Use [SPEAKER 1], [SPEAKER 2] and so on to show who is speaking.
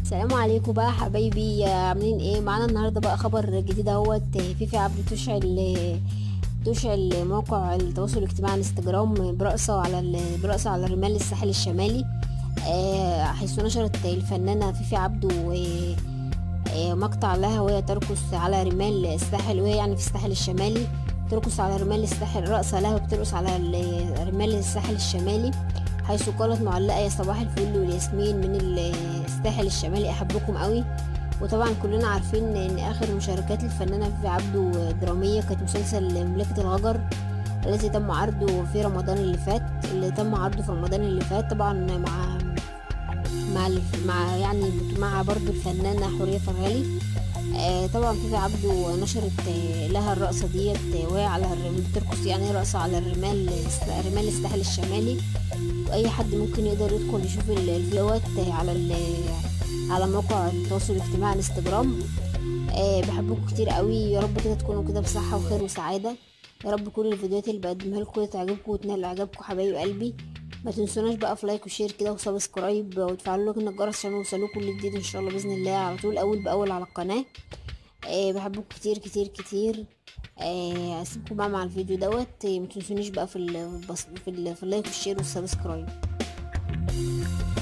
[SPEAKER 1] السلام عليكم بقى حبايبي عاملين ايه معانا النهارده بقى خبر جديد اهوت فيفي عبد تشعل تشعل موقع التواصل الاجتماعي على انستجرام برقصة على ال- برقصة على رمال الساحل الشمالي آه، حيث نشرت الفنانة فيفي عبده آه، آه، مقطع لها وهي ترقص على رمال الساحل وهي يعني في الساحل الشمالي ترقص على رمال الساحل رقصة لها وبترقص على ال- رمال الساحل الشمالي حيث قالت معلقة يا صباح الفل والياسمين من ال- الساحل الشمالي أحبكم قوي وطبعا كلنا عارفين ان اخر مشاركات الفنانة فيفي عبده درامية كانت مسلسل مملكة الغجر الذي تم عرضه في رمضان اللي فات اللي تم عرضه في رمضان اللي فات طبعا مع مع الف- مع يعني مع برضو الفنانة حورية فرغلي آه طبعا فيفي عبده نشرت آه لها الرقصة ديت آه، وهي على الرمال بترقص يعني رقصة على الرمال رمال الساحل الشمالي واي حد ممكن يقدر يدخل يشوف ال- الفيديوهات آه، على ال- على موقع التواصل الاجتماعي انستجرام آه بحبكم كتير قوي يا رب كده تكونوا كده بصحة وخير وسعادة يا رب كل الفيديوهات اللي بقدمها لكم تعجبكم وتنال اعجابكم حبايب قلبي ما تنسوناش بقى في لايك وشير كده وسبسكرايب وتفعلوا لكم الجرس عشان يوصلوا كل جديد ان شاء الله باذن الله على طول اول باول على القناه آه بحبكم كتير كتير كتير آه اسيبكم بقى مع الفيديو دوت آه، ما تنسونيش بقى في ال في, ال في اللايك والشير والسبسكرايب